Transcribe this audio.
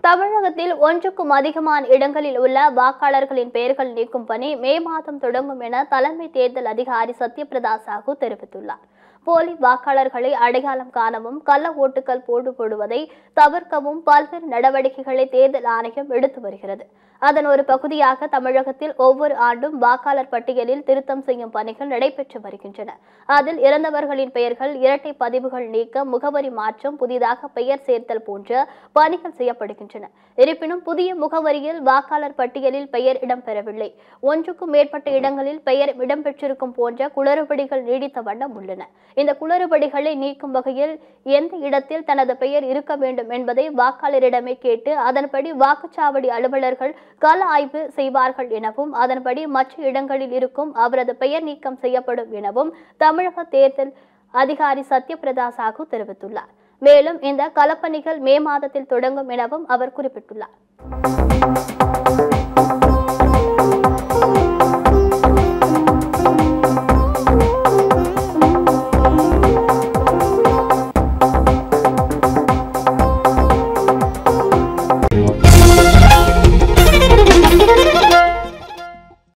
தமிழகத்தில் ஒன்றுக்கும் அதிகமான இடங்களில் உள்ள வாக்காளர்களின் பெயர்கள் நீக்கும் பணி மே மாதம் தொடங்கும் என தலைமை தேர்தல் அதிகாரி சத்யபிரதா சாஹூ தெரிவித்துள்ளார் போலி வாக்காளர்களை அடையாளம் காணவும் கள்ள ஓட்டுகள் போடு போடுவதை தவிர்க்கவும் பல்வேறு நடவடிக்கைகளை தேர்தல் ஆணையம் எடுத்து வருகிறது அதன் ஒரு பகுதியாக தமிழகத்தில் ஒவ்வொரு ஆண்டும் வாக்காளர் பட்டியலில் திருத்தம் செய்யும் பணிகள் நடைபெற்று வருகின்றன அதில் இறந்தவர்களின் பெயர்கள் இரட்டை பதிவுகள் நீக்க முகவரி மாற்றம் புதிதாக பெயர் சேர்த்தல் போன்ற பணிகள் செய்யப்படுகின்றன இருப்பினும் புதிய முகவரியில் வாக்காளர் பட்டியலில் பெயர் இடம்பெறவில்லை ஒன்றுக்கும் மேற்பட்ட இடங்களில் பெயர் இடம்பெற்றிருக்கும் போன்ற குளறுபடிகள் நீடித்த வண்ணம் உள்ளன இந்த குளறுபடிகளை நீக்கும் வகையில் எந்த இடத்தில் தனது பெயர் இருக்க வேண்டும் என்பதை வாக்காளரிடமே கேட்டு அதன்படி வாக்குச்சாவடி அலுவலர்கள் கள ஆய்வு செய்வார்கள் எனவும் அதன்படி மற்ற இடங்களில் இருக்கும் அவரது பெயர் நீக்கம் செய்யப்படும் எனவும் தமிழக தேர்தல் அதிகாரி சத்யபிரதா சாஹூ தெரிவித்துள்ளார் மேலும் இந்த களப்பணிகள் மே மாதத்தில் தொடங்கும் எனவும் அவர் குறிப்பிட்டுள்ளார்